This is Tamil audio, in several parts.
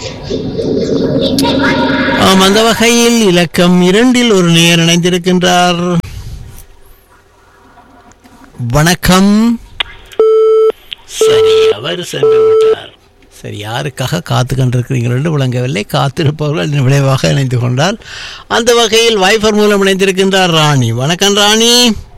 ஆம் அந்த வகையில் இலக்கம் இரண்டில் ஒரு நேர் இணைந்திருக்கின்றார் வணக்கம் சரி அவர் சென்று விட்டார் சரி யாருக்காக காத்து கொண்டிருக்கிறீர்கள் என்று விளங்கவில்லை காத்திருப்பவர்கள் இதன் விளைவாக இணைந்து கொண்டால் அந்த வகையில் வைஃபர் மூலம் இணைந்திருக்கின்றார் ராணி வணக்கம் ராணி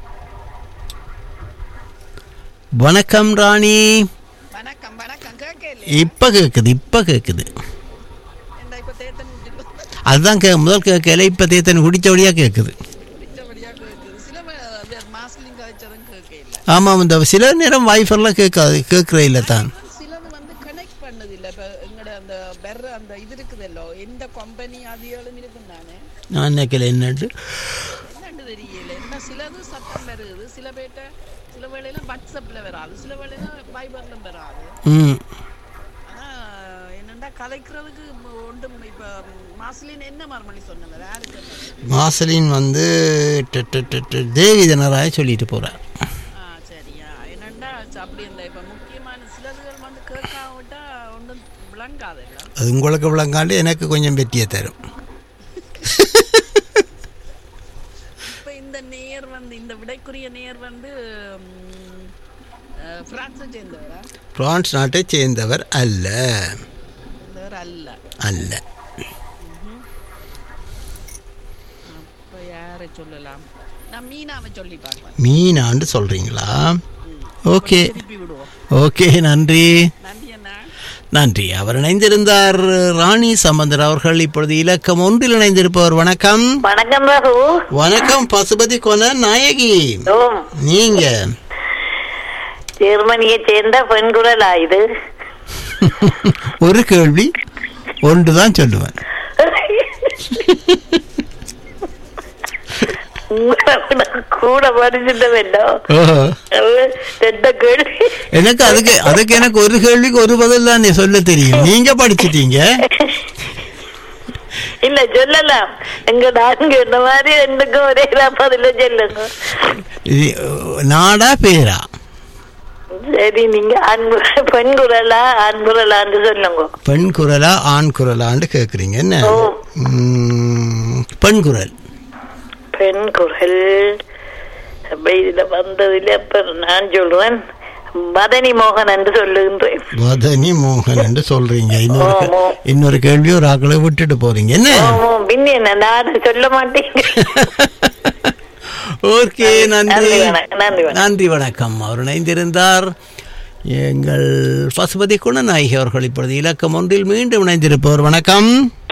வணக்கம் ராணி வணக்கம் வணக்கம் கேட்கல இப்ப கேக்குது இப்ப கேக்குது என்ன இப்ப தேத்தன் விட்டுட்டு அதுதான் கே முதல் கேட்கல இப்ப தேத்தன் குடிச்சபடியா கேக்குது பிடிச்சபடியா கேட்குது சில மாஸ்லிங் கழிச்சதும் கேட்கல ஆமாம் இந்த சில நேரம் வைஃபர்லாம் கேட்காது கேட்குற இல்லை தான் சிலது வந்து கனெக்ட் பண்ணது இல்ல இப்ப எங்கட அந்த பெர் அந்த இது இருக்குதல்லோ எந்த கம்பெனி அதிகளும் இருக்கும் தானே நான் நினைக்கல என்னட்டு என்னன்னு தெரியல என்ன சிலது சத்தம் வருது சில பேர்ட்ட சில வேளையில வாட்ஸ்அப்ல வராது சில வேளையில வைபர்ல வராது ம் ஆனா என்னண்டா கலைக்கிறதுக்கு ஒன்றும் இப்ப மாஸ்லின் என்ன மறுமொழி சொன்னது யாரு சொன்னது மாசலின் வந்து ட- ட- ட- ட- தேவி தினராய சொல்லிட்டு போகிறார் ஆ சரியா என்னண்டா அப்படி இந்த இப்ப முக்கியமான சிலதுகள் வந்து கேட்காம விட்டா ஒன்றும் விளங்காதுல்ல அது உங்களுக்கு விளங்காண்டு எனக்கு கொஞ்சம் வெற்றியை தரும் இப்ப இந்த நேர் வந்து இந்த விடைக்குரிய நேர் வந்து ம், அஹ், பிரான்ஸை சேர்ந்தவரா பிரான்ஸ் நாட்டை சேர்ந்தவர் அல்ல சேர்ந்தவர் அல்ல அல்ல அப்ப யாரை சொல்லலாம் நான் மீனாவை சொல்லி பார்ப்பேன் மீனாண்டு சொல்கிறீங்களா ஓகே திருப்பி விடுவோம் ஓகே நன்றி நன்றி அண்ணா நன்றி அவர் இணைந்திருந்தார் ராணி சம்பந்தர் அவர்கள் இப்பொழுது இலக்கம் ஒன்றில் இணைந்திருப்பவர் வணக்கம் வணக்கம் ரகு வணக்கம் பசுபதி கொன நாயகி ஓம் நீங்க ஜெர்மனியை சேர்ந்த பெண் குரலா இது ஒரு கேள்வி ஒன்று தான் சொல்லுவேன் உங்களை விட கூட படிச்சுட்ட வேண்டாம் ஓஹோ. ரெட்ட கேள்வி எனக்கு அதுக்கு அதுக்கு எனக்கு ஒரு கேள்விக்கு ஒரு பதில் தான் சொல்ல தெரியும் நீங்க படிச்சிட்டீங்க இல்ல சொல்லலாம் எங்க நான்கு இந்த மாதிரி ரெண்டுக்கும் ஒரே பதில சொல்லுங்க இது, நாடா பேரா சரி நீங்க ஆண் குரல், பெண் குரலா ஆண் குரலான்னு சொல்லுங்க பெண் குரலா ஆண் குரலான்னு கேக்குறீங்க என்ன ஓ. ம், பெண் குரல் பெண் குரல் அப்ப இதுல வந்ததுல அப்ப நான் சொல்றேன் மதனி மோகன் என்று சொல்லுகின்றேன் வதனி மோகன் என்று சொல்றீங்க இன்னொரு கே- ஆமா. இன்னொரு கேள்வி ஒரு ஆக்களை விட்டுட்டு போறீங்க என்ன ஓ, பின்ன என்ன நான் சொல்ல மாட்டேங்க ஓகே நன்றி நன்றி வணக்கம், நன்றி வணக்கம். நன்றி வணக்கம் அவர் இணைந்திருந்தார் எங்கள் பசுபதி குணநாயகி அவர்கள் இப்பொழுது இலக்கம் ஒன்றில் மீண்டும் இணைந்திருப்பவர் வணக்கம்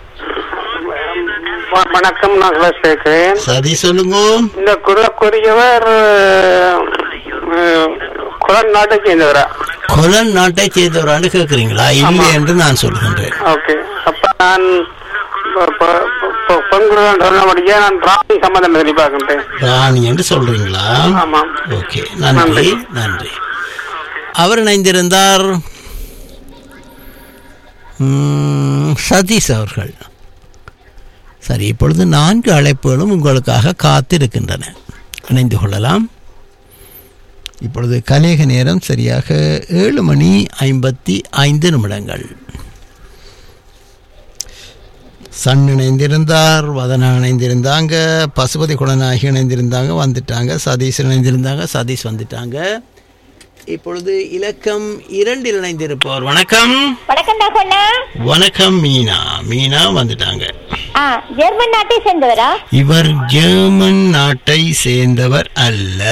வ- வணக்கம் நான் சுரேஷ் பேசுகிறேன் சரி சொல்லுங்க இந்த குரலுக்குரியவர் குரல் நாட்டை சேர்ந்தவரா கொலன் நாட்டை சேர்ந்தவரான்னு கேட்குறீங்களா இல்லை என்று நான் சொல்கின்றேன் ஓகே அப்ப நான் ப- ப- ப- பெண் குரல் சொன்னபடியே நான் ராணி சம்பந்தம் சொல்லி பார்க்கின்றேன் ராணி என்று சொல்றீங்களா ஆமாம் ஓகே நன்றி நன்றி அவர் இணைந்திருந்தார் ம், சதீஷ் அவர்கள் சரி இப்பொழுது நான்கு அழைப்புகளும் உங்களுக்காக காத்திருக்கின்றன இணைந்து கொள்ளலாம் இப்பொழுது கலேக நேரம் சரியாக ஏழு மணி ஐம்பத்தி ஐந்து நிமிடங்கள் சன் இணைந்திருந்தார் வதனா இணைந்திருந்தாங்க பசுபதி குணநாயகி இணைந்திருந்தாங்க வந்துட்டாங்க சதீஷ் இணைந்திருந்தாங்க சதீஷ் வந்துட்டாங்க இப்பொழுது இலக்கம் இரண்டில் இணைந்திருப்பவர் வணக்கம் வணக்கம் நாகண்ணா வணக்கம் மீனா மீனா வந்துட்டாங்க ஆ ஜெர்மன் நாட்டை சேர்ந்தவரா இவர் ஜெர்மன் நாட்டை சேர்ந்தவர் அல்ல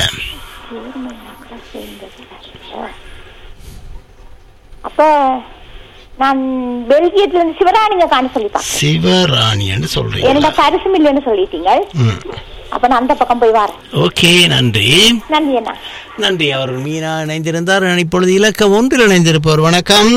அப்ப நான் பெல்ஜியத்துல இருந்து சிவராணிங்க காண சொல்லிப்பான் சிவராணி என்று என்னோட சொல்றீங்க பரிசும் இல்லைன்னு சொல்லிட்டீங்க ம். அப்ப நான் அந்த பக்கம் போய் வரேன் ஓகே நன்றி நன்றி அண்ணா நன்றி அவர் மீனா இணைந்திருந்தார் இப்பொழுது இலக்கம் ஒன்றில் இணைந்திருப்பவர் வணக்கம்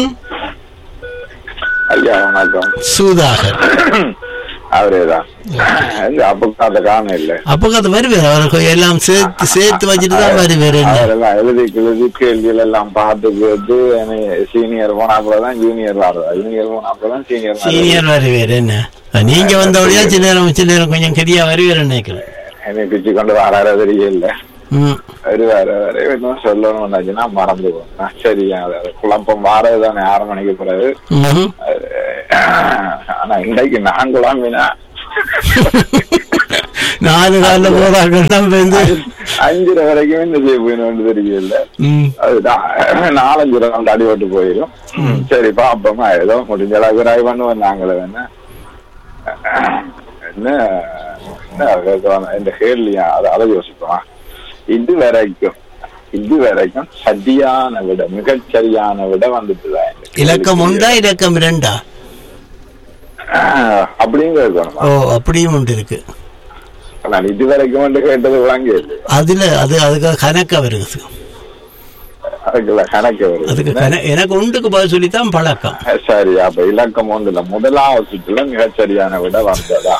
ஐயா வணக்கம் சுதாகர் அவரேதான் அப்போ அந்த காரணம் இல்ல அப்போ அது வருவார் அவருக்கு எல்லாம் சேர்த்து சேர்த்து வச்சுட்டு தான் வருவார் என்ன அவரெல்லாம் எழுதி எழுதி கேள்விகள் எல்லாம் பார்த்து கேட்டு சீனியர் போனாப்புலதான் ஜூனியர் வர்றதா ஜூனியர் போனாப்புலதான் சீனியர் சீனியர் வருவார் என்ன நீங்க வந்த வழியா சில நேரம் சில நேரம் கொஞ்சம் கெரியா வருவார் நினைக்கிறேன் என்னை பிச்சு கொண்டு வராற தெரியல ம் வருவாரு வர இன்னும் சொல்லணும் வந்தாச்சுன்னா மறந்து போவேன் சரி அது குழப்பம் வாரது தானே ஆறு மணிக்கு பிறகு ம்ஹும். அது ஆனா இன்றைக்கு நான் குழம்பினா நாலு காலில் போறாங்கலாம் வந்து அஞ்சரை வரைக்கும் என்ன செய்ய போயின்னு தெரியல ம் அதுதான் நாலஞ்சு ரவுண்ட் அடிபட்டு போயிடும் சரி பாப்போமா ஏதோ முடிஞ்ச அளவுக்கு ட்ரை பண்ணுவோம் நாங்களே வேணா என்ன என்ன கேட்கலாம் இந்த கேள்வியா அதை அதை யோசிப்போமா இது வரைக்கும் இது வரைக்கும் சரியான விட மிகச் சரியான விட வந்துட்டுதான் இந்த கேள்விக்கு. இலக்கம் ஒன்றா இலக்கம் இரண்டா அப்படியும் கேட்கணுமா ஓ அப்படியும் ஒன்று இருக்கு நான் இது வரைக்கும் வந்து கேட்டது விளங்கி அதுல அது அதுக்கு கணக்க வருது அதுக்குள்ள கணக்கு அதுக்கு வருது கண எனக்கு ஒன்றுக்கு பதில் சொல்லித்தான் பழக்கம் சரி அப்ப இலக்கம் ஒன்றுல முதலாவது சுற்றுல மிகச்சரியான விட வந்ததா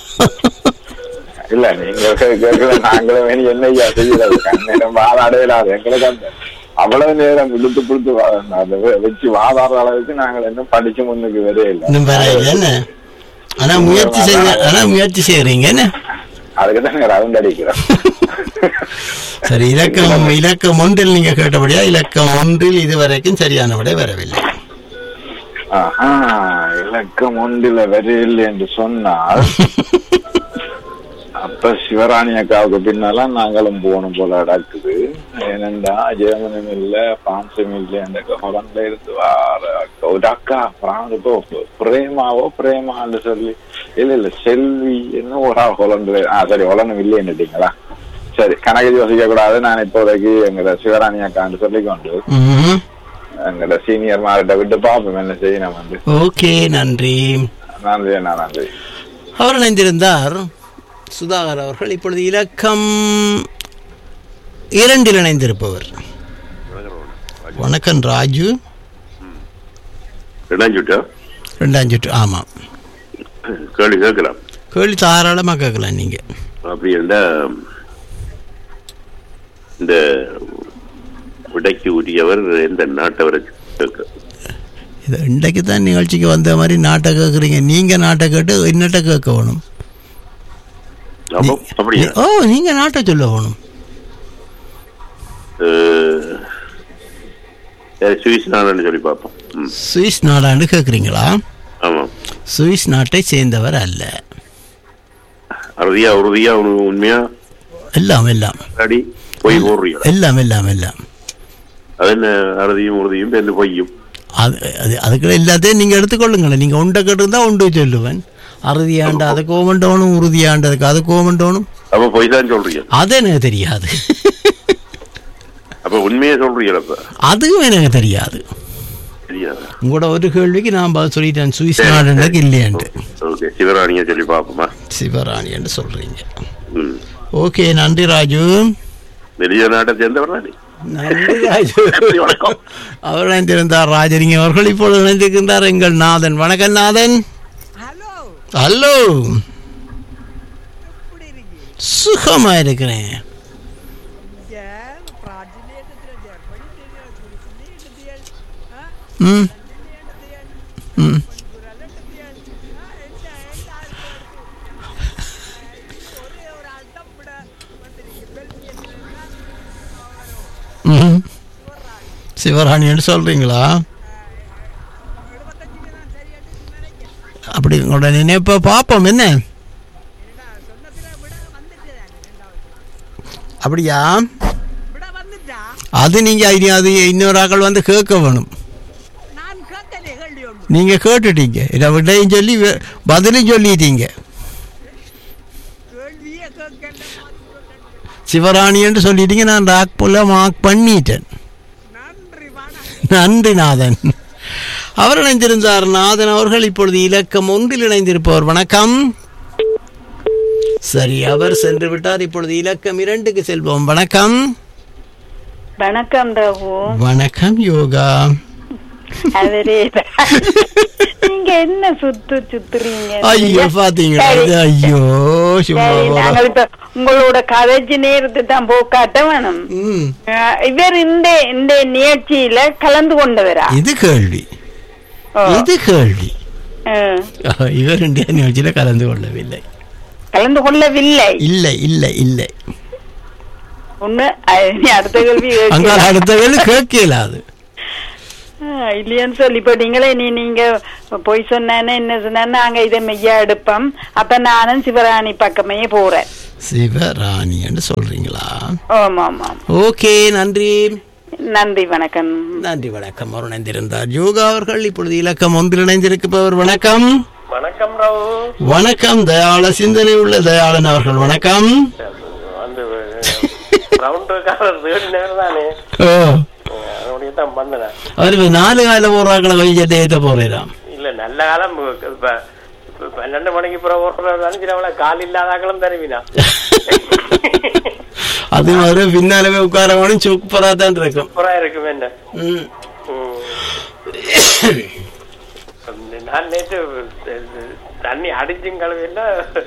இல்ல நீங்க கே- கேட்கல நாங்களும் வேணும் என்ன ஐயா செய்யறது நேரம் வாதாடையிலாது எங்களுக்கு அந்த அவ்வளவு நேரம் இழுத்து பிடித்து வா- அதை வெ- வச்சு வாதாடுற அளவுக்கு நாங்கள் இன்னும் படிச்சு முன்னுக்கு வரே இல்லை இன்னும் வேற இல்லை என்ன ஆனா முயற்சி செய்ய ஆனா முயற்சி செய்யறீங்க என்ன அதுக்கு தான் ரவுண்ட் அடிக்கிறோம் சரி இலக்கம் இலக்கம் ஒன்றில் நீங்க கேட்டபடியா இலக்கம் ஒன்றில் இதுவரைக்கும் சரியான விடை வரவில்லை ஆஹா, இலக்கம் ஒன்றில வரையில்லை என்று சொன்னால் அப்ப சிவராணி அக்காவுக்கு பின்னால நாங்களும் போகணும் போல நடக்குது ஏனென்றா ஜெர்மனியும் இல்ல பிரான்சும் இல்லை அந்த ஹொலண்ட்ல இருந்து வார அக்கா ஒரு அக்கா பிரான்ஸ் இப்போ பிரேமாவோ பிரேமான்னு சொல்லி இல்ல இல்ல செல்வி என்ன ஒரு ஆள் ஹொலண்டு ஆ சரி ஹொலண்டும் இல்லைன்னுட்டீங்களா சரி கணக்கு யோசிக்க கூடாது நான் இப்போதைக்கு எங்களோட சிவராணி அக்கான்னு சொல்லிக்கொண்டு ம்ஹும். எங்களோட சீனியர் மார்கிட்ட விட்டு பார்ப்போம் என்ன செய்யணும் வந்து ஓகே நன்றி நன்றி அண்ணா நன்றி அவர் இணைந்திருந்தார் சுதாகர் அவர்கள் இப்பொழுது இலக்கம் இரண்டில் இணைந்திருப்பவர் வணக்கம் ராஜு ரெண்டாஞ்சுட்டா ரெண்டாம் சுற்று ஆமாம் கேள்வி கேட்கலாம் கேள்வி தாராளமாக கேட்கலாம் நீங்க அப்படி இருந்தா இந்த உடைக்கு உரியவர் எந்த நாட்டவரை கேட்க இது இன்றைக்கு தான் நிகழ்ச்சிக்கு வந்த மாதிரி நாட்டை கேட்குறீங்க நீங்க நாட்டை கேட்டு என்னட்ட கேட்க வேணும் ஆமா அப்படியா ஓ நீங்க நாட்டை சொல்ல வேணும் அஹ், சரி, சுவிஸ் நாடுன்னு சொல்லி பார்ப்போம் ம், சுவிஸ் நாடான்னு கேட்குறீங்களா ஆமாம் சுவிஸ் நாட்டை சேர்ந்தவர் அல்ல அறுதியா உறுதியா உனக்கு உண்மையா எல்லாம் எல்லாம் அடி பொய் போடுறீங்களா எல்லாம் எல்லாம் எல்லாம் அது என்ன அறுதியும் உறுதியும் சேர்ந்து பொய்யும் அது அது அதுக்கு எல்லாத்தையும் நீங்கள் எடுத்துக்கொள்ளுங்களேன் நீங்கள் உண்டை கேட்டிருந்தா உண்டு சொல்லுவேன் அறுதியாண்டு அதை கோமண்டோனும் உறுதியாண்டதுக்கு அது கோமண்டோனும் அப்ப பொய் தான் சொல்றீங்க அது எனக்கு தெரியாது அப்ப உண்மையே சொல்றீங்களா அப்ப அதுவும் எனக்கு தெரியாது தெரியாதா உங்களோட ஒரு கேள்விக்கு நான் பதில் சொல்லிட்டேன் சுவிஸ் நாடுக்கு இல்லையான்ட்டு ஓகே சிவராணியை சொல்லி பார்ப்போமா சிவராணி என்று சொல்றீங்க ம் ஓகே நன்றி ராஜு வெளிய நாட்டை சேர்ந்தவர் தானே நன்றி ராஜு நன்றி, வணக்கம். அவர் இணைந்திருந்தார் ராஜரிங்க அவர்கள் இப்பொழுது இணைந்திருக்கின்றார் எங்கள் நாதன் வணக்கம் நாதன் ஹலோ ஹலோ எப்படி இருக்கீங்க சுகமா இருக்கிறேன் இங்க பிராஜினேட்டத்துல ஜெர்மனி தெரியும் குடிசுனே எடுத்தியல் ஆ ம் எடுத்தியல் ம் குரல் எடுத்தியல் ஆ என்ன என்ன ஒரே ஒரு அட்டம் விட வந்திருக்கு பெல்ஜியத்துல ம் சிவராணி என்று சொல்றீங்களா எழுபத்தஞ்சுக்கு தான் சரியாட்டு நினைக்கிறேன் அப்படி உங்களோட நினைப்ப பார்ப்போம் என்ன ஏன்னா சொன்னதுல விட வந்துட்டு ரெண்டாவது அப்படியா விட வந்துட்டா அது நீங்க இனி அது இன்னொரு ஆக்கள் வந்து கேட்க வேணும் நான் கேட்கல கேள்வி ஒன்று நீங்க கேட்டுட்டீங்க இதை விடையும் சொல்லி வே- பதிலும் சொல்லிட்டீங்க கேள்வியே கேட்கல மாதிரி சொல்றேன். சிவராணி என்று சொல்லிட்டீங்க நான் ராக் போல மார்க் பண்ணிட்டேன் நன்றி வாணா நன்றி நாதன் அவர் இணைந்திருந்தார் நாதன் அவர்கள் இப்பொழுது இலக்கம் ஒன்றில் இணைந்திருப்பவர் வணக்கம் சரி அவர் சென்று விட்டார் இப்பொழுது இலக்கம் இரண்டுக்கு செல்வோம் வணக்கம் வணக்கம் ரகு வணக்கம் யோகா அவரே நீங்க என்ன சுத்து சுத்துறீங்க ஐயோ பாத்தீங்களா சரி. இது ஐயோ சும்மா சரி, போடா. நாங்கள் இப்ப உங்களோட கதைச்சு நேரத்தை தான் போக்காட்ட வேணும் ம், அஹ் இவர் இந்த இந்த நிகழ்ச்சியில கலந்து கொண்டவரா இது கேள்வி ஓ, இது கேள்வி அஹ், இவர் இந்தியா நிகழ்ச்சியில கலந்து கொள்ளவில்லை கலந்து கொள்ளவில்லை இல்லை இல்லை இல்லை ஒண்ணு அஹ், இனி அடுத்த கேள்வி அங்க கேட்கலாம். அடுத்த வேலை கேட்க இயலாது ஆ, இல்லையான்னு சொல்லி இப்போ நீங்களே நீ நீங்க போய் சொன்னேன்னு என்ன சொன்னா நாங்க இதை மெய்யா எடுப்போம் அப்ப நானும் சிவராணி பக்கமே போறேன் சிவராணி என்று சொல்றீங்களா ஆமா ஆமா ஓகே நன்றி நன்றி வணக்கம் நன்றி வணக்கம் அவர் இணைந்திருந்தார் யோகா அவர்கள் இப்பொழுது இலக்கம் ஒன்றில் இணைந்திருப்பவர் வணக்கம் வணக்கம் ராவு வணக்கம் தயாள சிந்தனை உள்ள தயாளன் அவர்கள் வணக்கம் அந்த ரவுண்டுக்காரர் தேடி நேரம் தானே ஓ அதனுடைய தான் வந்தேன் அவர் நாலு கால போறாக்களை கொஞ்சம் ஏற்ற போறாம் இல்ல நல்ல காலம் இப்ப இப்ப பன்னெண்டு மணிக்கு பிறகு ஓடுறதாலும் சில அவளை கால் இல்லாதாக்களும் தருவினா அது மாதிரி பின்னாலவே உட்காரவனும் சூப்பரா தான் இருக்கும் சூப்பரா இருக்கும் என்ன ம். ம். நான் நேற்று தண்ணி அடிச்சும் கழுவில்ல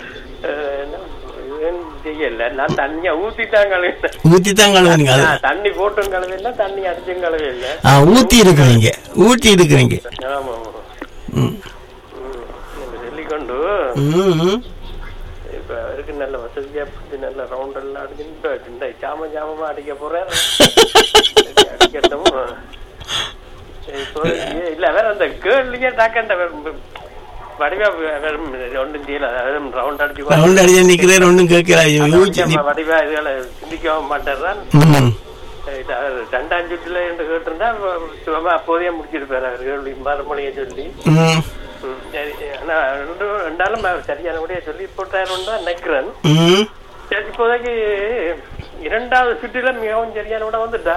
செய்யல நான் தண்ணிய ஊத்தி தான் கழுவினேன் ஊத்தி தான் கழுவுனீங்க அது ஆ, தண்ணி போட்டும் கழுவில்ல தண்ணி அடிச்சும் கழுவில்ல ஆ, ஊத்தி இருக்கிறீங்க ஊத்தி இருக்கிறீங்க ஆமா ஆமா ம். என்று சொல்லிக்கொண்டு ம். இப்ப அவருக்கு நல்ல வசதியா பிடிச்சி நல்ல ரவுண்ட் எல்லாம் அடிச்சு இப்ப இந்த ஜாம ஜாமமா அடிக்க போறேன் அடிக்கட்டும் இப்போ இ- இல்ல வேற அந்த கேள்வியே டாக்கண்ட வடிவா வெறும் ஒன்றும் செய்யல வெறும் ரவுண்ட் அடிச்சு ரவுண்ட் அடிச்சு நிக்கிறேன் ஒண்ணும் கேட்கிறாய் ஊத்தி நம்ம வடிவா இதுகளை சிந்திக்கவும் மாட்டேறான் ம். இது அவர் ரெண்டாம் சுற்றுல என்று கேட்டிருந்தா சுகமா அப்போதையே முடிச்சிருப்பாரு அவர் கேள்வி மறுமொழியை சொல்லி ம். ம், சரி ஆனா ரெண்டு ரெண்டாலும் அவர் சரியான முடிய சொல்லி போட்டாருன்னு தான் நினைக்கிறேன் ம். சரி இப்போதைக்கு இரண்டாவது சுற்றில மிகவும் சரியான விட வந்துட்டா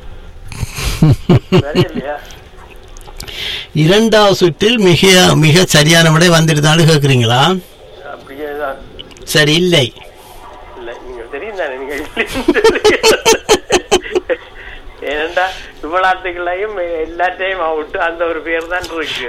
சரி இல்லையா இரண்டாவது சுற்றில் மிக மிக சரியான விடை வந்துருந்தாலும் கேக்குறீங்களா அப்படியே தான் சரி இல்லை இல்ல நீங்க தெரியும் தானே நீங்க இல்லைன்னு ஏனண்டா சுபலாத்துக்களையும் எல்லாத்தையும் அவுட்டு அந்த ஒரு பேர் தான் இருக்கு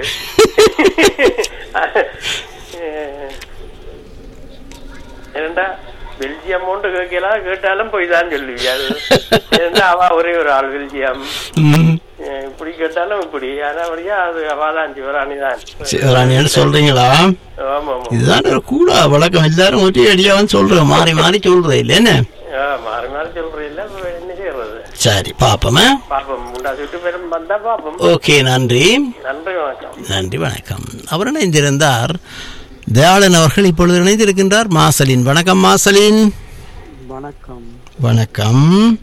ஏனண்டா பெல்ஜியம் ஒன்று கேட்கலாம் கேட்டாலும் போய் தான் சொல்லுவியா அது ஏனண்டா அவ ஒரே ஒரு ஆள் பெல்ஜியம் ம். அஹ் இப்படி கேட்டாலும் இப்படி ஆனபடியா அது அவாதான் சிவராணி தான் சிவராணின்னு சொல்றீங்களா ஆமா ஆமா இதுதான் ஒரு கூட வழக்கம் எல்லாரும் ஒரே அடியாவும் சொல்றோம் மாறி மாறி சொல்றேன் இல்ல என்ன ஆ, மாறி மாறி சொல்றேன் இல்ல இப்ப என்ன செய்யறது சரி பாப்போமே பாப்போம் முண்டா சுட்டு பேரும் வந்தா பாப்போம் ஓகே நன்றி நன்றி வணக்கம் நன்றி வணக்கம் அவர் இணைந்திருந்தார் தயாளன் அவர்கள் இப்பொழுது இணைந்திருக்கின்றார் மாசலின் வணக்கம் மாசலின் வணக்கம் வணக்கம்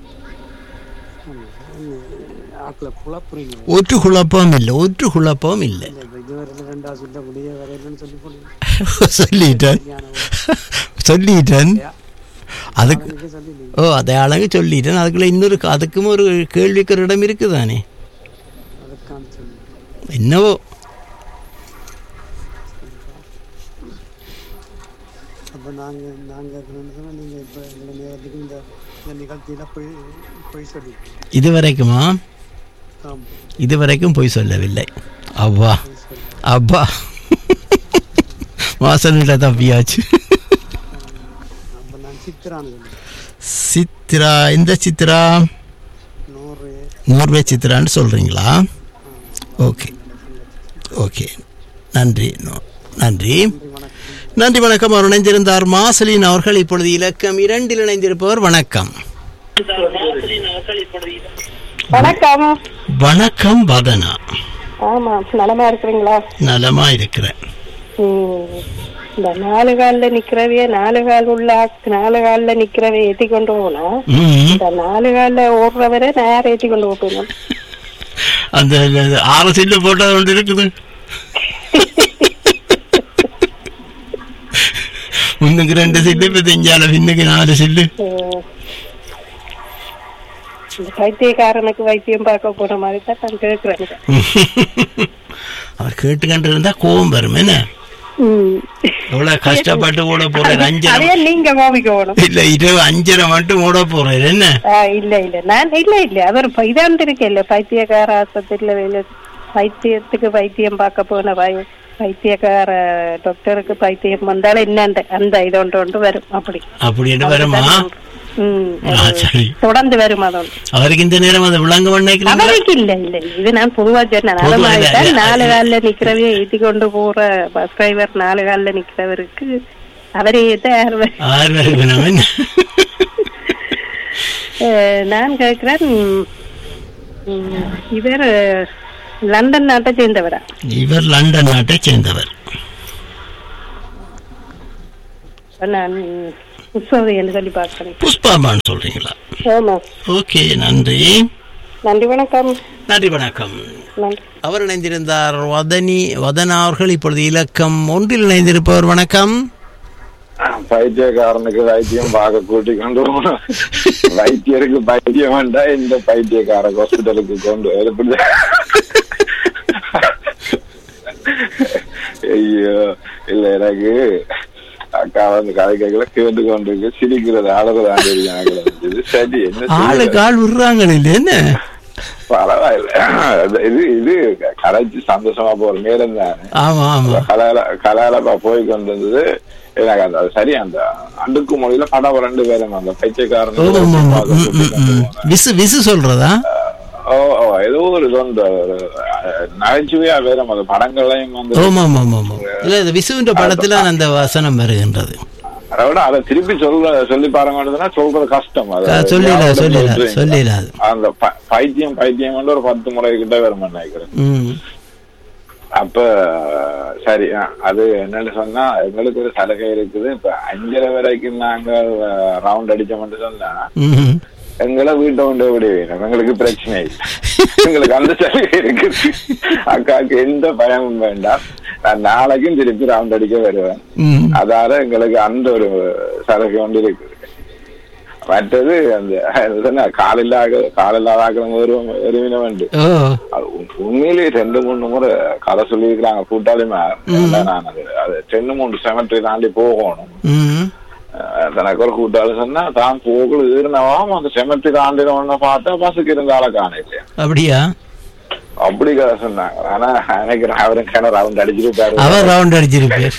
ஆக்களை குழப்புறீங்க ஒற்று குழப்பம் இல்லை ஒற்று குழப்பம் இல்லை இந்த இதுவரை ரெண்டா சொல்ல முடிய வரையிலன்னு சொல்லி போடுங்க சொல்லிட்டேன் சொல்லிட்டேன் அதுக்கு ஓ அதை அழகு சொல்லிட்டேன் அதுக்குள்ள இன்னொரு அதுக்கும் ஒரு கேள்விக்கு ஒரு இடம் இருக்குதானே அதுக்கான சொல்லி என்னவோ அப்போ நாங்கள் நாங்கள் சொன்னால் நீங்கள் இப்போ எங்களை நேரத்துக்கு இந்த இந்த நிகழ்ச்சியில் போய் போய் சொல்லி இது வரைக்குமா ஆமாம் இது வரைக்கும் போய் சொல்லவில்லை அவ்வா அப்பா வாசனிட்ட தப்பியாச்சு அப்போ நான் சித்திரான்னு சொல்லி சித்ரா எந்த சித்ரா நூறு நோர்வே சித்ரான்னு சொல்கிறீங்களா ஓகே ஓகே நன்றி நோ- நன்றி நன்றி வணக்கம் அவர் இணைந்திருந்தார் மாசலின் அவர்கள் இப்பொழுது இலக்கம் இரண்டில் இணைந்திருப்பவர் வணக்கம் வணக்கம் வணக்கம் வதனா ஆமா நலமா இருக்கிறீங்களா நலமா இருக்கிறேன் ம். இந்த நாலு கால்ல நிக்கிறவைய நாலு கால் உள்ள ஆக்- நாலு கால்ல நிக்கிறவை ஏத்தி கொண்டு போனா ம். இந்த நாலு கால்ல ஓடுறவரை நேரம் ஏத்தி கொண்டு போகணும் அந்த அந்த ஆறு சில்லு போட்டது ஒன்று இருக்குது முன்னுக்கு ரெண்டு சில்லு இப்போ தெஞ்சால பின்னுக்கு நாலு சில்லு ம். இந்த பைத்தியக்காரனுக்கு வைத்தியம் பார்க்க போற மாதிரி தான் நான் கேட்கிறேன் அவர் கேட்டுக்கண்டு இருந்தா கோபம் வரும் என்ன ம். எவ்வளவு கஷ்டப்பட்டு ஓட போறாரு அஞ்சரை அதே நீங்க கோபிக்கணும் இல்ல இரவு அஞ்சரை மட்டும் ஓட போறாரு என்ன ஆ, இல்ல இல்ல நான் இல்ல இல்ல அவர் இதாண்டு இருக்கேன் பைத்தியக்கார ஆஸ்பத்திரியில வேலை பைத்தியத்துக்கு வைத்தியம் பார்க்க போன பை பைத்தியக்கார டாக்டருக்கு பைத்தியம் வந்தாலும் என்ன அந்த அந்த இது ஒன்று ஒன்று வரும் அப்படி அப்படின்னு வருமா ம் ஆ, சரி தொடர்ந்து வரும் அது ஒன்று அவருக்கு இந்த நேரம் அதை விளங்க பண்ணிக்கிறீங்களா அவருக்கு இல்ல இல்ல இது நான் பொதுவா சொன்னேன் அது பொதுவா மாதிரி இல்ல, தான் இல்ல. நாலு கால்ல நிக்கிறவைய ஏத்தி கொண்டு போற பஸ் டிரைவர் நாலு கால்ல நிக்கிறவருக்கு அவரே தான் யார் வ- ஆறு பேருக்கு நம்ம என்ன அஹ், நான் கேட்கிறேன் ம், இவர் லண்டன் நாட்டை சேர்ந்தவரா இவர் லண்டன் நாட்டைச் சேர்ந்தவர் நான் புஷ்பவதி என்று சொல்லி பார்க்கிறேன் புஷ்பாமான்னு சொல்றீங்களா ஆமா ஓகே நன்றி நன்றி வணக்கம் நன்றி வணக்கம் நன்றி அவர் இணைந்திருந்தார் வதனி வதனா அவர்கள் இப்பொழுது இலக்கம் ஒன்றில் இணைந்திருப்பவர் வணக்கம் பைத்தியக்காரனுக்கு வைத்தியம் பார்க்க கூட்டி கொண்டு போகணும் வைத்தியருக்கு பைத்தியம் வேண்டா இந்த பைத்தியக்கார ஹாஸ்பிட்டலுக்கு கொண்டு வர- எப்படி ஐயோ இல்ல எனக்கு அக்கா வந்து கதை கேட்கல கேட்டு கொண்டு இருக்கு சிரிக்கிறது அழகுதான் தெரியும் எனக்கு இருந்துச்சு. சரி என்ன ஆளு செய்ய? கால் விடுறாங்க இல்ல என்ன பரவாயில்ல அது- இது இது கரைச்சு சந்தோஷமா போற நேரம் தானே ஆமா ஆமா கலால கலாலப்பா போய் கொண்டு வந்தது எனக்கு அந்த அது சரி அந்த அடுக்கு மொழியில படம் ரெண்டு பேரும் அந்த ஓ, பைத்தியக்காரன் ஆமா, ஆமா. ம், ம், ம். விசு விசு சொல்றதா ஓ ஓ ஏதோ ஒரு இது வந்து ஒரு, அஹ், நகைச்சுவையா வேற அந்த படங்களையும் வந்து ஆமா ஆமா ஆமா ஆமா இல்ல இது விசுவின்ற படத்துல அந்த வசனம் வருகின்றது அதை விட அதை திருப்பி சொல்ல சொல்லி பாருங்கன்னா சொல்றது கஷ்டம் அது க- சொல்லிடலாம், ஞாபகம் சொல்லிடலாம், வச்சுருங்க. சொல்லிடலாம். அந்த ப- பைத்தியம் பைத்தியம் வந்து ஒரு பத்து முறை கிட்ட வரும் நினைக்கிறேன் ம் அப்ப சரி ஆ, அது என்னன்னு சொன்னா எங்களுக்கு ஒரு சலுகை இருக்குது இப்ப அஞ்சரை வரைக்கும் நாங்க ரவுண்ட் அடிச்சோம்னு சொன்னா ம் எங்களை வீட்டை கொண்டு விட வேணும் எங்களுக்கு பிரச்சனை இல்லை எங்களுக்கு அந்த சலுகை இருக்குது அக்காவுக்கு எந்த பயமும் வேண்டாம் நான் நாளைக்கும் திருப்பி ரவுண்ட் அடிக்க வருவேன் ம் அதால எங்களுக்கு அந்த ஒரு சலுகை ஒன்று இருக்குது மற்றது அந்த என்ன காலில்லாத காலில்லாத ஒரு எருவின வேண்டு ஓ அது உண்- உண்மையிலேயே ரெண்டு மூணு முறை கதை சொல்லியிருக்கிறாங்க கூட்டாளிமா நான் அது அது ரெண்டு மூணு செமட்டரி தாண்டி போகணும் ம் அஹ் தனக்கு ஒரு கூட்டாளி சொன்னா தான் போகல ஏறினவாம் அந்த செமட்டரி தாண்டின ஒண்ணு பார்த்தா பஸ்ஸுக்கு இருந்தால காணல அப்படியா அப்படி கதை சொன்னாங்க ஆனா நினைக்கிறேன் அவரும் கிணறு ரவுண்ட் அடிச்சிருப்பாரு அவர் ரவுண்ட் அடிச்சிருப்பார்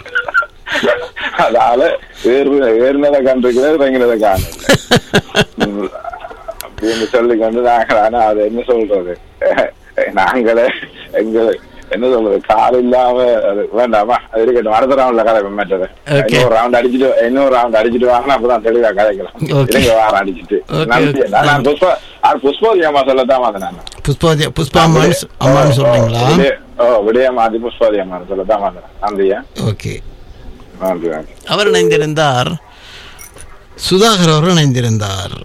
அதனால ஏறு ஏறினதை கண்டிருக்கிறது இறங்கினதை காணல உம், அப்படின்னு சொல்லி கொண்டு நாங்கள் ஆனா அது என்ன சொல்றது நாங்களே எங்க என்ன சொல்றது கால் இல்லாம அது வேண்டாமா அது இருக்கட்டும் அடுத்த ரவுண்ட்ல கதை மேட்டது Okay. இன்னொரு ரவுண்ட் அடிச்சுட்டு இன்னொரு ரவுண்ட் அடிச்சுட்டு வாங்க அப்பதான் தெளிவா கதைக்கலாம் Okay. இல்லைங்க வாரம் அடிச்சுட்டு Okay, நன்றி okay. நான் புஷ்பா ஆ, புஷ்போதி அம்மா சொல்லத்தான் வந்தேன் நான் புஷ்பாதி புஷ்பா அம்மான்னு சொ- அம்மான்னு சொல்றீங்களா ஓ, விடய- ஓ விடய மாத்தி புஷ்பாதி அம்மா சொல்லத்தான் வந்தேன் நன்றியா ஓகே நன்றி நன்றி அவர் இணைந்திருந்தார் சுதாகர் அவர் இணைந்திருந்தார்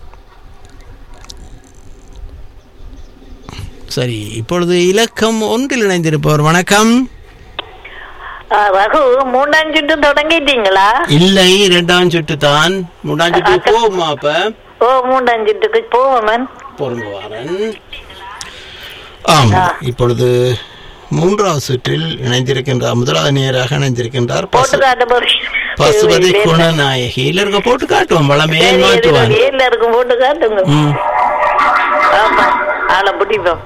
சரி இப்பொழுது இலக்கம் ஒன்றில் இணைந்திருப்பவர் வணக்கம் ஆ, ரகு மூணாம் சுட்டு தொடங்கிட்டீங்களா இல்லை இரண்டாம் சுட்டு தான் மூன்றாம் சுட்டு போகுமா அப்ப ஓ மூணாம் சுட்டுக்கு போவோமன் பொருங்குவாரன் ஆம் இப்பொழுது மூன்றாவது சுற்றில் இணைந்திருக்கின்றார் முதலாவது நேராக இணைந்திருக்கின்றார் போட்டு பசு காட்ட போறீங்க பசுபதி குணநாயகி இல்ல இருக்க போட்டு காட்டுவோம் வளமே மாட்டுவாங்க எல்லாருக்கும் போட்டு காட்டுங்க ம் ஆமா ஆளை பிடிப்போம்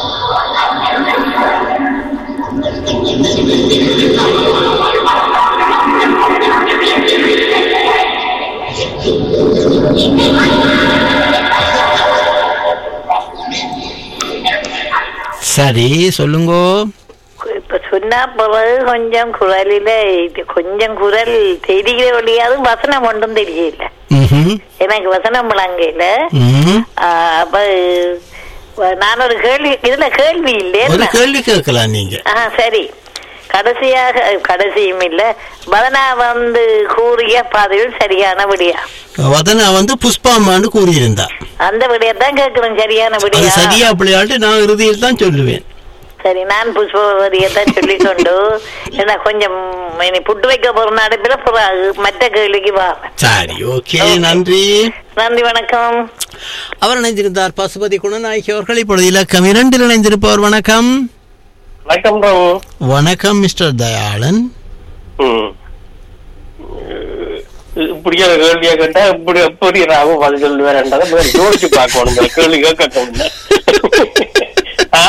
சரி சொல்லுங்க இப்ப சொன்னா பிறகு கொஞ்சம் குரலில இது கொஞ்சம் குரல் தெரிகிற வழியாவது வசனம் ஒன்றும் தெரியல ம்ஹும். எனக்கு வசனம் விளங்கல ம். அப்ப அஹ், நான் ஒரு கேள்வி இதுல கேள்வி ஒரு இல்லையா கேள்வி கேட்கலாம் நீங்க ஆ சரி கடைசியாக கடைசியும் இல்ல பதனா வந்து கூறிய பதில் சரியான விடியா வதனா வந்து புஷ்பாமான்னு கூறியிருந்தா அந்த விடியத்தான் கேட்கிறேன் சரியான அது விடியா சரியா அப்படியாட்டு நான் இறுதியில் தான் சொல்லுவேன் சரி நான் புஷ்பவதியத்தான் சொல்லிக்கொண்டு என்ன கொஞ்சம் இனி புட்டு வைக்க போற நடப்பில பிறகு மற்ற கேள்விக்கு வா சரி ஓகே நன்றி நன்றி வணக்கம் அவர் இணைந்திருந்தார் பசுபதி குணநாயகி அவர்கள் இப்பொழுது இலக்கம் இரண்டில் இணைந்திருப்பவர் வணக்கம் வணக்கம் ராவு வணக்கம் மிஸ்டர் தயாளன் ம். இப்படியே கேள்வியா கேட்டா இப்படி எப்படி ராவு பதில் சொல்லுவேன்ன்றதை முதல்ல யோசிச்சு பார்க்கணும் இந்த கேள்வி கேட்க முன்ன. ஆ?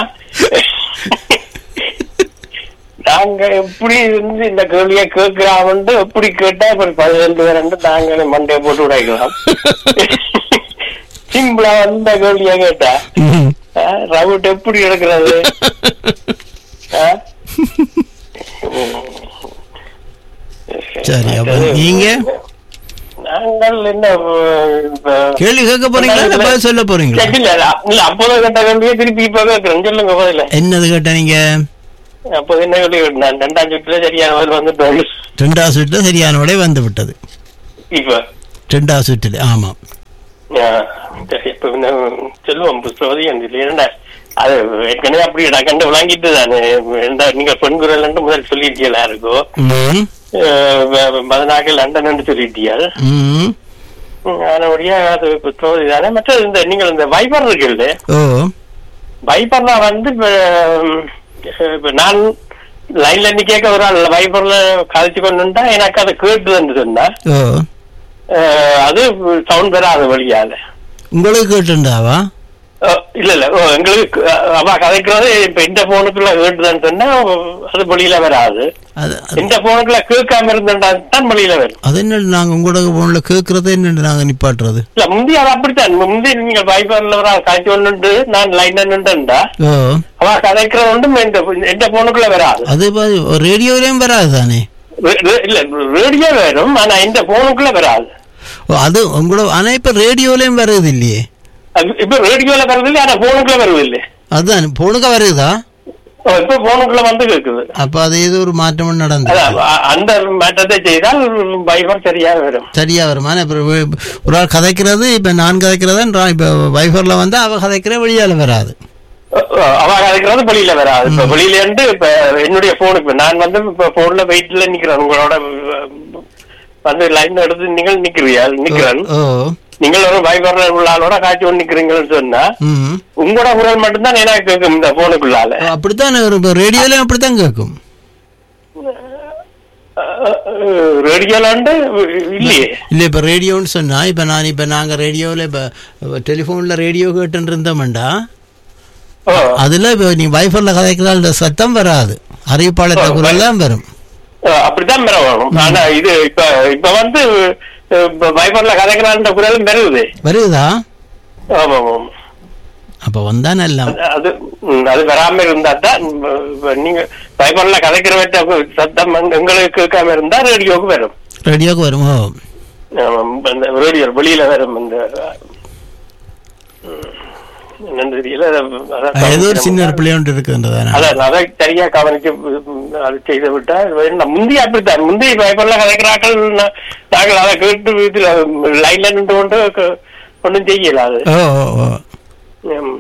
நாங்க எப்படி இருந்து இந்த கேள்வியை கேட்கலாம்னு எப்படி கேட்டா இப்படி பதில் சொல்லுவேன் நாங்களே மண்டையை போட்டு உடைக்கலாம் சிம்பிளா வந்த கேள்வியா கேட்டா ஆ, ரவுட் எப்படி எடுக்கிறது ஆ? சரி அப்ப நீங்க நான் நாங்கள் என்ன அஹ், கேள்வி கேட்க போறீங்களா இல்ல பதில் சொல்ல போறீங்களா இல்ல இல்ல இல்ல அப்போதான் கேட்ட கேள்வியே திருப்பி இப்ப கேட்கிறேன் சொல்லுங்க பதில என்னது கேட்ட நீங்க அப்போ என்ன கேள்வி கேட்டேன் ரெண்டாம் சுற்றுல சரியான பதில் வந்துட்டோம் ரெண்டாவது சுற்றுல சரியான விடை வந்து விட்டது இப்ப ரெண்டாவது சுற்றில் ஆமாம் ஆ, சரி இப்ப என்ன சொல்லுவோம் புஸ்தவதி இரண்டா அது ஏற்கனவே அப்படி கண்டு விளங்கிட்டு தானே ரெண்டா நீங்க பெண் குரல் முதல் சொல்லிட்டீங்களா இருக்கோ ம் பதினாறு லண்டன் என்று சொல்லிட்டீர்கள் ம் அதனுடைய அது புஸ்தவதி தானே மற்ற இந்த நீங்கள் இந்த வைபர் இருக்குல்ல ஓ வைபர்ல வந்து இப்ப, ம், இப்ப நான் லைன்ல இருந்து கேட்க ஒரு ஆள் வைபர்ல கதைச்சு கொண்டுட்டா எனக்கு அதை கேட்டுதுன்னு சொன்னா ஓ அஹ், அது சவுண்ட் வராது வழியால உங்களுக்கு கேட்டுண்டாவா அஹ், இல்ல இல்ல ஓ, எங்களுக்கு அஹ், அவ கதைக்கிறது இப்ப இந்த போனுக்குள்ள கேட்டுதான்னு சொன்னா அது வெளியில வராது அது இந்த போனுக்குள்ள கேட்காம இருந்தா தான் வெளியில வரும் அது என்ன நாங்க உங்களோட போன்ல கேட்கறது என்ன நாங்க நிப்பாட்டுறது இல்ல முந்தி அது அப்படித்தான் முந்தி நீங்க வைபர்ல ஒரு ஆள் கதைச்சு கொண்டு நான் லைன்ல நின்றுண்டா ஓ அவ கதைக்கிறது ஒன்றும் இந்த இந்த போனுக்குள்ள வராது அது ரேடியோலயும் வராது தானே ரே- ரே- இல்ல ரேடியோ வரும் ஆனா இந்த போனுக்குள்ள வராது ஓ, அது உங்களோட ஆனா இப்ப ரேடியோலயும் வருது இல்லையே அது இப்ப ரேடியோல வருது இல்ல ஆனா போனுக்குள்ள வருது இல்ல அதுதான் போனுக்கு வருதா இப்ப போனுக்குள்ள வந்து கேக்குது அப்ப அது ஏதோ ஒரு மாற்றம் நடந்தது அதான், அ- அந்த மாற்றத்தை செய்தால் வைபர் சரியா வரும் சரியா வருமா இப்ப வே- ஒரு ஆள் கதைக்கிறது இப்ப நான் கதைக்கிறதா இப்ப வைஃபர்ல வந்து அவ கதைக்கிற வெளியால வராது அஹ் அவ கதைக்கிறது வெளியில வராது இப்ப வெளியில இருந்து இப்ப என்னுடைய போனுக்கு நான் வந்து இப்ப போன்ல வெயிட்ல நிக்கிறேன் உங்களோட அஹ், வந்து லைன் எடுத்து நீங்கள் நிக்கிறீங்க நிக்கிறேன் ஓ நீங்கள் ஒரு வைபர்ல உள்ள ஆளோட காட்சி ஒன்று நிக்கிறீங்கன்னு சொன்னா ம் உங்களோட குரல் மட்டும்தான் எனக்கு கேட்கும் இந்த போனுக்குள்ளால ஓ, அப்படித்தான் ஒரு இப்ப ரேடியோலயும் அப்படித்தான் கேட்கும் ரேடியோல வந்து இல்லையே இல்ல இப்ப ரேடியோன்னு சொன்னா இப்ப நான் இப்ப நாங்க ரேடியோல இப்ப டெலிபோன்ல ரேடியோ கேட்டு இருந்தோம்டா ஓ அதுல இப்ப நீ வைஃபர்ல கதைக்கிறாள் சத்தம் வராது அறிவிப்பாளர் குரல் தான் வரும் அஹ் அப்படித்தான் பெற வேணும் ஆனா இது இப்ப இப்ப வந்து அஹ், இப்ப வைபர்ல கதைக்கிறான்ற குரலும் பெறுது வருதா ஆமா ஆமா அப்ப வந்தா நல்லா அது- அது ம், அது வராம இருந்தா தான் ம், இப்ப நீங்க வைபர்ல கதைக்கிறவற்ற சத்தம் எங்க- எங்களுக்கு கேட்காம இருந்தா ரேடியோக்கு வரும் ரேடியோக்கு வரும் ஓ ஆமா, இந்த ரேடியோ வெளியில வரும் இந்த ம், என்னன்னு தெரியல அத- அதான் ஏதோ ஒரு சின்ன ஒரு பிள்ளையோண்டு இருக்குன்றதானே அதான் அதை சரியா கவனிச்சு ம், அது செய்து விட்டா வேண்டாம். முந்தி அப்படித்தான் முந்தி பயப்படல கதைக்கிறாக்கள் நா- நாங்கள் அதை கேட்டு இதுல லைன்ல நின்று கொண்டு க- ஒண்ணும் செய்யல அது ஓ ஓ ஓ ம்.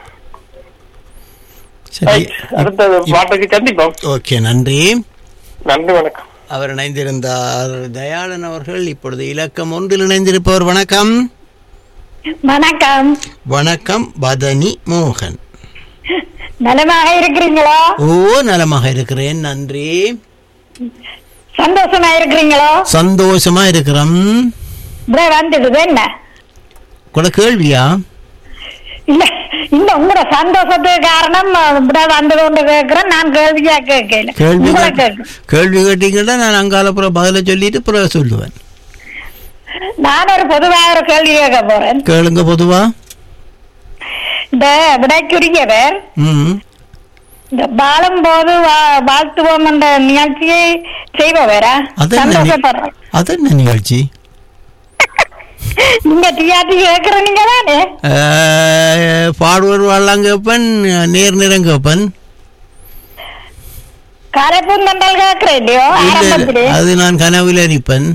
சரி அடுத்த பாட்டுக்கு சந்திப்போம் ஓகே நன்றி நன்றி வணக்கம் அவர் இணைந்திருந்தார் தயாளன் அவர்கள் இப்பொழுது இலக்கம் ஒன்றில் இணைந்திருப்பவர் வணக்கம் வணக்கம் வணக்கம் பதனி மோகன் நலமாக இருக்கிறீங்களோ ஓ நலமாக இருக்கிறேன் நன்றி சந்தோஷமா இருக்கிறீங்களோ சந்தோஷமா இருக்கிறோம் இப்படியே வந்துடுது என்ன கூட கேள்வியா இல்ல இல்ல உங்களோட சந்தோஷத்துக்கு காரணம் இப்படி வந்து கொண்டு கேட்கிறேன் நான் கேள்வியா கேட்கல கேள்வி உங்களை கேட்டு- கேட்கிறேன் கேள்வி கேட்டீங்கன்னா நான் அங்கால புறம் பதில சொல்லிட்டு புறம் சொல்லுவேன் நான் ஒரு பொதுவாக ஒரு கேள்வி கேட்க போறேன் கேளுங்க பொதுவா இந்த விடைக்குரியவர் ம் இந்த வாழும் போது வா- வாழ்த்துவோம் என்ற நிகழ்ச்சியை செய்பவரா அது என்ன நி- சந்தோஷப்படுறேன் அது என்ன நிகழ்ச்சி நீங்க டிஆர்டி கேட்கிற நீங்க தானே அஹ், பாடுவர் வாழலாம் கேப்பன் நேர் நிறம் கேப்பன் கரைப்பூந்தண்டல் கேட்கிற இல்லையோ இல்ல, இல்ல, ஆரம்பத்திலே அது நான் கனவுல நிற்பன்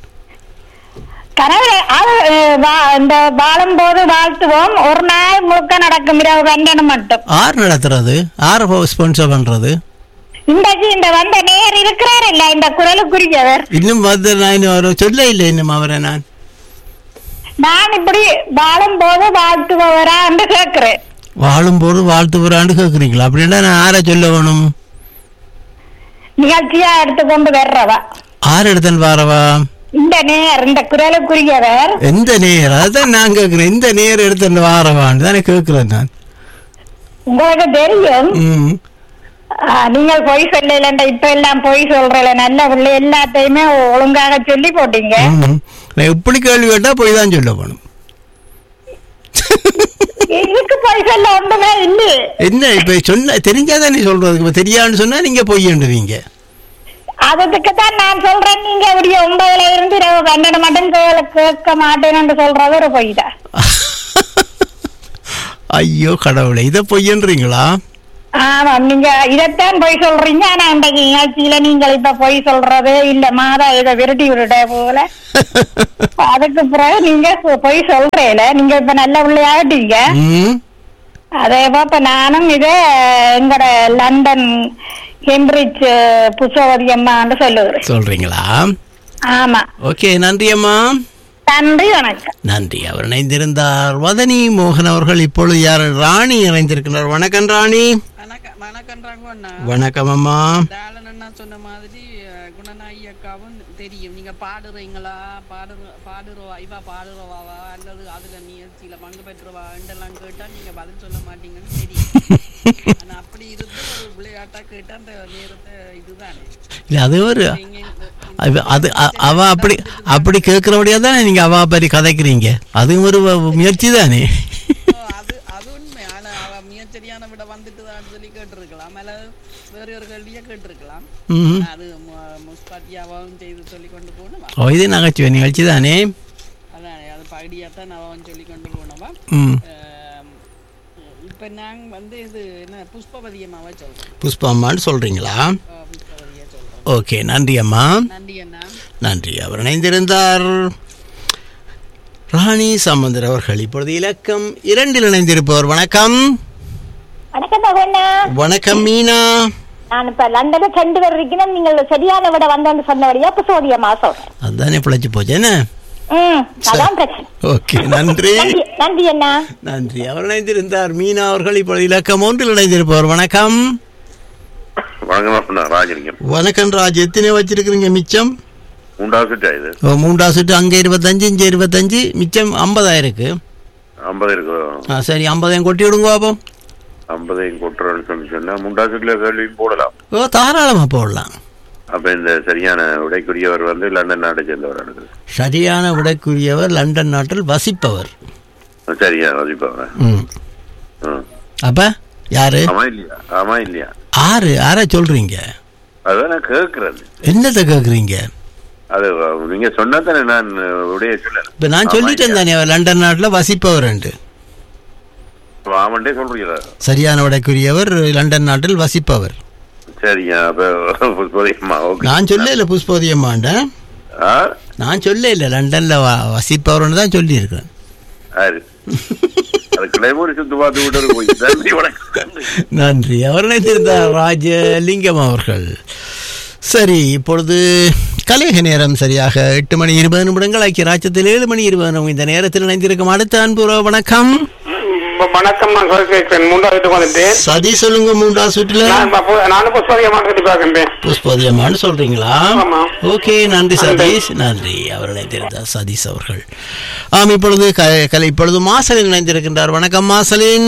கனவு அது அஹ், வா- இந்த வாழும் போது வாழ்த்துவோம் ஒரு நாள் முழுக்க நடக்கும் இரவு பன்னெண்டு மட்டும் ஆர் நடத்துறது ஆர் ஸ்பான்சர் பண்றது இன்றைக்கு இந்த வந்த நேர் இருக்கிறார் இல்ல இந்த குரலுக்குரியவர் இன்னும் வந்து நான் இன்னும் அவரை சொல்ல இல்லை இன்னும் அவரை நான் நான் இப்படி வாழும் போது வாழ்த்துபவரா என்று கேட்கிறேன் வாழும்போது வாழ்த்து புறாண்டு கேட்குறீங்களா அப்படின்னா நான் ஆரை சொல்ல வேணும் நிகழ்ச்சியா எடுத்துக்கொண்டு வர்றவா ஆர் எடுத்தன் வாரவா இந்த நேர் இந்த குரலுக்குரியவர் எந்த நேர் அதான் நான் கேட்குறேன் எந்த நேர் எடுத்தன் வாரவான்னு தானே கேட்குறேன் நான் உங்களுக்கு தெரியும் ம் ஆ, நீங்கள் பொய் சொல்லல இப்ப எல்லாம் பொய் சொல்றல நல்ல பிள்ளை எல்லாத்தையுமே ஒழுங்காக சொல்லி போட்டீங்க ம். நான் எப்படி கேள்வி கேட்டா போய் தான் சொல்ல வேணும் இதுக்கு பொய் சொல்ல ஒன்றுமே இல்லையே என்ன இப்ப சொன்ன தெரிஞ்சாதான் நீ சொல்றதுக்கு இப்ப தெரியான்னு சொன்னா நீங்க பொய்யண்டுவீங்க அதுக்கு தான் நான் சொல்றேன் நீங்க இப்படி ஒன்பதுல இருந்து இரவு பன்னெண்டு மட்டும் கேள- கேட்க மாட்டேன்னு சொல்றது ஒரு பொய் தான் ஐயோ கடவுளே இதை பொய்யன்றீங்களா ஆமா நீங்க இதைத்தான் பொய் சொல்றீங்க ஆனா இன்றைக்கு நிகழ்ச்சியில நீங்கள் இப்ப பொய் சொல்றது இல்ல மாதா இதை விரட்டி விட்டுட்ட போல அதுக்கு பிறகு நீங்க பொய் சொல்றேல நீங்க இப்ப நல்ல பிள்ளையாகிட்டீங்க ம் அதே போல இப்ப நானும் இத எங்கட லண்டன் ஹெம்ரிச் புஷ்பவதி அம்மான்னு சொல்லுகிறேன் சொல்றீங்களா ஆமா ஓகே நன்றி அம்மா நன்றி வணக்கம் நன்றி அவர் இணைந்திருந்தார் வதனி மோகன் அவர்கள் இப்பொழுது யார் ராணி இணைந்திருக்கிறார் வணக்கம் ராணி வணக்கம் வணக்கம்ன்றாங்க அண்ணா வணக்கம் அம்மா தாளன் அண்ணா சொன்ன மாதிரி அஹ், குணநாயகி அக்காவும் தெரியும் நீங்க பாடுறீங்களா பாடுற பாடுறவா இவா பாடுறவாவா அல்லது அதுல நிகழ்ச்சியில பங்கு பெற்றுவா என்றெல்லாம் கேட்டா நீங்க பதில் சொல்ல மாட்டீங்கன்னு தெரியும் ஆனா அப்படி இருந்து ஒரு விளையாட்டா கேட்டா அந்த நேரத்தை இதுதானே இல்ல அது ஒரு அது- அது அ- அவ அப்படி அப்படி கேட்கிறபடியா தானே நீங்க அவ பற்றி கதைக்கிறீங்க அதுவும் ஒரு வ- முயற்சி தானே அது உண்மை ஆனா அவ மிகச்சரியான விட வந்துட்டு தான் சொல்லி கேட்டிருக்கலாம் அல்லது வேற ஒரு கேள்வியா கேட்டிருக்கலாம் ம்ஹும். அது மு- முஸ்பாத்தியாவும் செய்து சொல்லி கொண்டு போனவா ஓ இது நகைச்சுவை நிகழ்ச்சி தானே அதான் அது பகுதியாத்தான் அவன் சொல்லி கொண்டு போனவா ம். ஆம், இப்ப நாங்க வந்து இது என்ன புஷ்பவதியம்மாவை சொல்றோம் புஷ்பா அம்மான்னு சொல்றீங்களா ஓகே நன்றி அம்மா நன்றி அண்ணா நன்றி அவர் இணைந்திருந்தார் ராணி சம்பந்தர் அவர்கள் இப்பொழுது இலக்கம் இரண்டில் இணைந்திருப்பவர் வணக்கம் வணக்கம் தகவண்ணா வணக்கம் மீனா நான் இப்ப லண்டன்ல சென்று வர்றீங்கன்னா நீங்கள் சரியான விட வந்தேன்னு சொன்னபடியா புஷ்பவதி அம்மா சொல்றேன் அதுதானே பிழைச்சு போச்சு என்ன ம் அதான் பிரச்சனை ஓகே நன்றி நன்றி நன்றி அண்ணா நன்றி அவர் இணைந்திருந்தார் மீனா அவர்கள் இப்பொழுது இலக்கம் ஒன்றில் இணைந்திருப்பவர் வணக்கம் வணக்கம் அண்ணா ராஜலிங்கம் வணக்கம் ராஜ் எத்தனை வச்சிருக்கிறீங்க மிச்சம் மூன்றாவது சுற்றா இது ஓ, மூன்றாவது சுட்டு அங்கே இருபத்தஞ்சு இங்கே இருபத்தஞ்சு மிச்சம் ஐம்பதாயிரம் இருக்கு ஐம்பது இருக்கு ஆ சரி ஐம்பதாயிரம் கொட்டி விடுங்க பாப்போம் ஐம்பதையும் கொட்டுறோன்னு சொல்லி சொன்னா மூன்றாவது சுற்றுல கேள்வியும் போடலாம் ஓ தாராளமாக போடலாம் அப்ப இந்த சரியான உடைக்குரியவர் வந்து லண்டன் நாட்டை சேர்ந்தவர் எனக்கு சரியான விடக்கூடியவர் லண்டன் நாட்டில் வசிப்பவர் சரியா மதிப்பவர் ம் அப்ப யாரு ஆமா இல்லையா ஆமா இல்லையா ஆறு யாரை சொல்றீங்க அதான் நான் கேட்கறது என்னத்தை கேக்குறீங்க அது நீங்க சொன்னா தானே நான் உடைய சொல்ல இப்ப நான் சொல்லிட்டேன் தானே அவர் லண்டன் நாட்டில் வசிப்பவர் ஆமண்டே சொல்றீங்களா சரியான விடக்கூடியவர் லண்டன் நாட்டில் வசிப்பவர் சரியா அப்ப புஷ்பதியம்மா ஓகே நான் சொல்ல இல்ல புஷ்பவதி அம்மாண்ட ஆ நான் சொல்ல இல்ல லண்டன்ல வ- வசிப்பவர்னு தான் சொல்லி இருக்கேன் ஆறு அது கிளைமூர் சுத்து பார்த்து விட்டு போய் நன்றி வணக்கம் நன்றி அவர் இணைந்திருந்தார் ராஜலிங்கம் அவர்கள் சரி இப்பொழுது கலேக நேரம் சரியாக எட்டு மணி இருபது நிமிடங்கள் ஐக்கிய ராஜ்யத்தில் ஏழு மணி இருபது நிமிடம் இந்த நேரத்தில் இணைந்திருக்கும் அடுத்த அன்புற வணக்கம் வணக்கம் நான் சொல்ல கேட்கிறேன் மூன்றாவது வீட்டுக்கு வந்துட்டேன் சதி சொல்லுங்க மூன்றாவது சுற்றுல நான் பப்பு- நானும் புஷ்பதியமாக கட்டி பார்க்கின்றேன் புஷ்பதி அம்மான்னு சொல்றீங்களா ஓகே நன்றி சதீஷ் நன்றி அவர் இணைந்திருந்தார் சதீஷ் அவர்கள் ஆம் இப்பொழுது க- கலை இப்பொழுது மாசலின் இணைந்திருக்கின்றார் வணக்கம் மாசலின்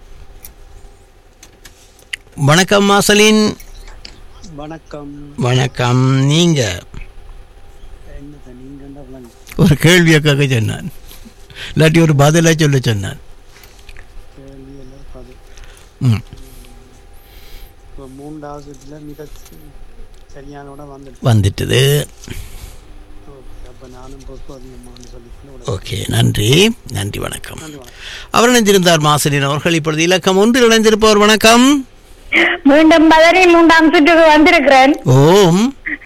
வணக்கம் மாசலின் வணக்கம் வணக்கம் நீங்க என்னது நீங்க என்ன விளங்கு ஒரு கேள்வியை கேட்க சொன்னான் இல்லாட்டி ஒரு பதிலை சொல்ல சொன்னான் கேள்வி எல்லாம் பதில் ம் இப்போ மூன்றாவது சுற்றுல மிக சரியானோட வந்துட்டு வந்துட்டுது அப்போ நானும் புஷ்பதியம்மான்னு சொல்லிட்டு ஓகே நன்றி நன்றி வணக்கம் அவர் இணைந்திருந்தார் மாசலின் அவர்கள் இப்பொழுது இலக்கம் ஒன்றில் இணைந்திருப்பவர் வணக்கம் மீண்டும் பதறி மூன்றாம் சுற்றுக்கு வந்திருக்கிறேன் ஓம்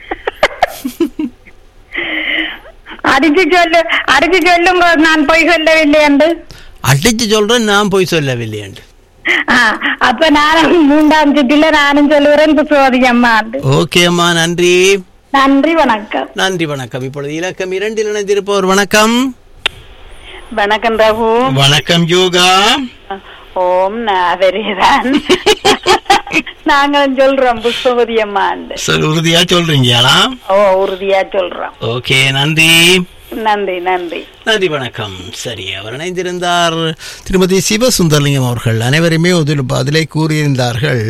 அடிச்சு சொல்லு அடிச்சு சொல்லுங்க நான் பொய் சொல்லவில்லை என்று அடிச்சு சொல்றேன் நான் போய் சொல்லவில்லை என்று ஆ, அப்ப நானும் மூன்றாம் சுற்றில நானும் சொல்லுகிறேன் புஷ்பவதி அம்மா ஓகே அம்மா நன்றி நன்றி வணக்கம் நன்றி வணக்கம் இப்பொழுது இலக்கம் இரண்டில் இணைந்திருப்பவர் வணக்கம் வணக்கம் ரகு வணக்கம் யோகா ஓம் நாவரிதான் நாங்களும் சொல்றோம் புஷ்பவதி அம்மாண்டு சொல் உறுதியா சொல்றீங்களா ஓ உறுதியா சொல்றோம் ஓகே நன்றி நன்றி நன்றி நன்றி வணக்கம் சரி அவர் இணைந்திருந்தார் திருமதி சிவசுந்தரலிங்கம் அவர்கள் அனைவருமே ஒரு பதிலை கூறியிருந்தார்கள்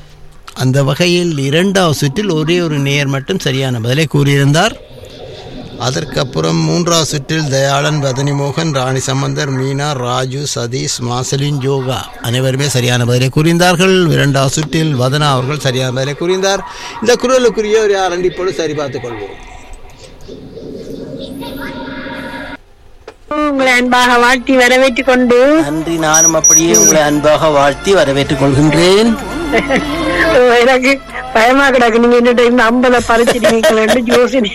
அந்த வகையில் இரண்டாவது சுற்றில் ஒரே ஒரு நேர் மட்டும் சரியான பதிலை கூறியிருந்தார் அதற்கப்புறம் மூன்றாவது சுற்றில் தயாளன் வதனி மோகன் ராணி சம்பந்தர் மீனா ராஜு சதீஷ் மாசலின் யோகா அனைவருமே சரியான பதிலை கூறியிருந்தார்கள் இரண்டாவது சுற்றில் வதனா அவர்கள் சரியான பதிலை கூறியிருந்தார் இந்த குரலுக்குரிய ஒரு யார் இப்பொழுது சரி பார்த்துக் கொள்வோம் உங்களை அன்பாக வாழ்த்தி வரவேற்றுக் கொண்டு நன்றி நானும் அப்படியே உங்களை அன்பாக வாழ்த்தி வரவேற்றுக் கொள்கின்றேன் எனக்கு பயமா கிடக்கு நீங்க என்னட்ட இந்த ஐம்பதை பறிச்சிட்டீங்களு யோசனை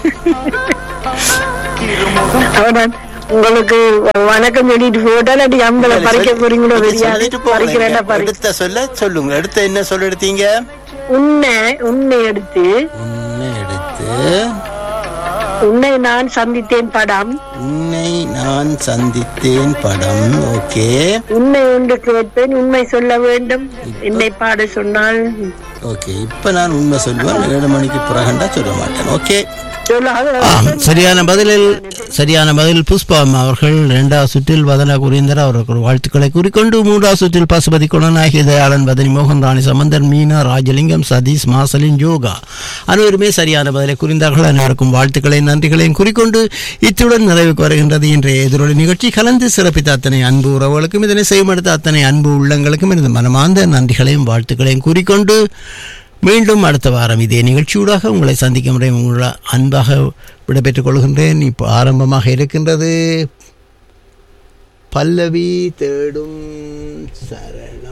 அவன் உங்களுக்கு வணக்கம் சொல்லிட்டு போட்டா இல்லாட்டி ஐம்பதை பறிக்க போறீங்களோ தெரியாது பறிக்கிறேன்னா பறி எடுத்த சொல்ல சொல்லுங்க எடுத்த என்ன சொல்ல எடுத்தீங்க உன்னை உன்னை எடுத்து உன்னை எடுத்து உன்னை நான் சந்தித்தேன் படம் உன்னை நான் சந்தித்தேன் படம் ஓகே உன்னை ஒன்று கேட்பேன் உண்மை சொல்ல வேண்டும் என்னை பாட சொன்னால் ஓகே இப்போ நான் உண்மை சொல்லுவேன் ஏழு மணிக்கு பிறகண்டா சொல்ல மாட்டேன் ஓகே சொல்லாத ஆம் சரியான பதிலில் சரியான பதில் புஷ்பாம் அவர்கள் இரண்டாவது சுற்றில் வதன குரேந்தர் அவர்கள் வாழ்த்துக்களை கூறிக்கொண்டு மூன்றாவது சுற்றில் பசுபதி குணநாயகி தயாளன் வதனி மோகன் ராணி சம்பந்தர் மீனா ராஜலிங்கம் சதீஷ் மாசலின் யோகா அனைவருமே சரியான பதிலை குறிந்தார்கள் அனைவருக்கும் வாழ்த்துக்களை நன்றிகளையும் கூறிக்கொண்டு இத்துடன் நிறைவுக்கு வருகின்றது இன்றைய எதிரொலி நிகழ்ச்சி கலந்து சிறப்பித்த அத்தனை அன்பு உறவுகளுக்கும் இதனை செய்யப்படுத்த அத்தனை அன்பு உள்ளங்களுக்கும் எனது மனமார்ந்த நன்றிகளையும் வாழ்த்துக்களையும் கூறிக்கொண்டு மீண்டும் அடுத்த வாரம் இதே நிகழ்ச்சியூடாக உங்களை சந்திக்கும் முறை உங்களை அன்பாக விடைபெற்றுக் கொள்கின்றேன் இப்போ ஆரம்பமாக இருக்கின்றது பல்லவி தேடும் சரண